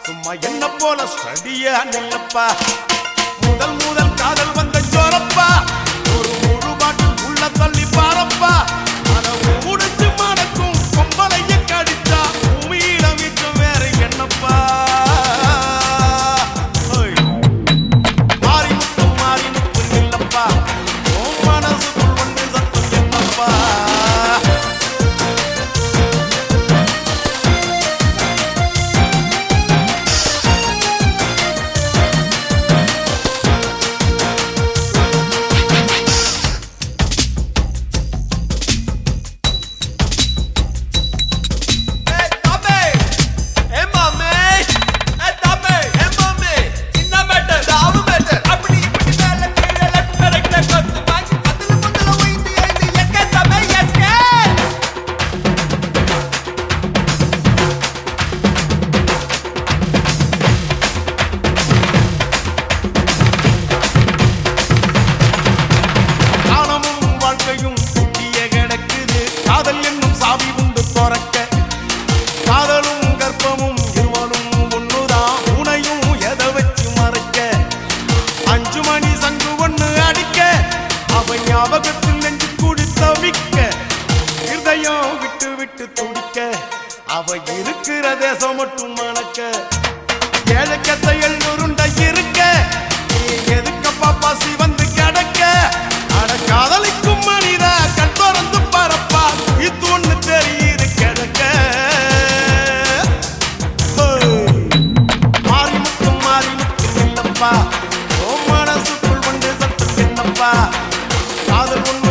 சும்மா என்ன போல ஸ்டடியா நில்லப்பா முதல் முதல் காதல் வந்த ஜோரப்பா ஒரு முழு பாட்டில் உள்ள தள்ளி பாரப்பா அத முடிச்சு மணக்கும் பொம்பளைய கடிச்சா பூமியில மிச்சம் வேற என்னப்பா ஓய். மாறி முட்டும் மாறி முட்டும் இல்லப்பா உன் மனசுக்குள் வந்து சத்தம் என்னப்பா ஏய் தம்பி ஏ மாமே ஏ தம்பி ஏ மாமே சின்ன மேட்டர் ராவு மேட்டர் அப்படி இப்படி மேல கீழ லெஃப்ட் ரைட் கொத்து வாங்கி அதுல முதல்ல உயிந்து எழுந்து எஸ்கே தம்பி எஸ்கே காலமும் வாழ்க்கையும் குட்டிய கிடக்குது காதல் என்னும் சாவி உண்டு துறக்க காதலும் கர்ப்பமும் இருவரும் ஒண்ணுதான் உனையும் எதை வச்சு மறைக்க அஞ்சு மணி சங்கு ஒண்ணு அடிக்க அவ ஞாபகத்தில் நெஞ்சு கூடி தவிக்க இருதயம் விட்டு விட்டு துடிக்க அவ இருக்கிற தேசம் மட்டும் மணக்க ஏழக்கத்த எழுநூறுண்ட இருக்க நீ எதுக்கப்பா பாசி வந்து கிடக்க அட காதலிக்கும் மனிதா கண் திறந்து பரப்பா இது ஒண்ணு தெரியுது கிடக்க ஹோய். மாறி முட்டும் மாறி முட்டும் இல்லப்பா ஓ மனசுக்குள் வந்து சத்தம் என்னப்பா காதல் ஒண்ணு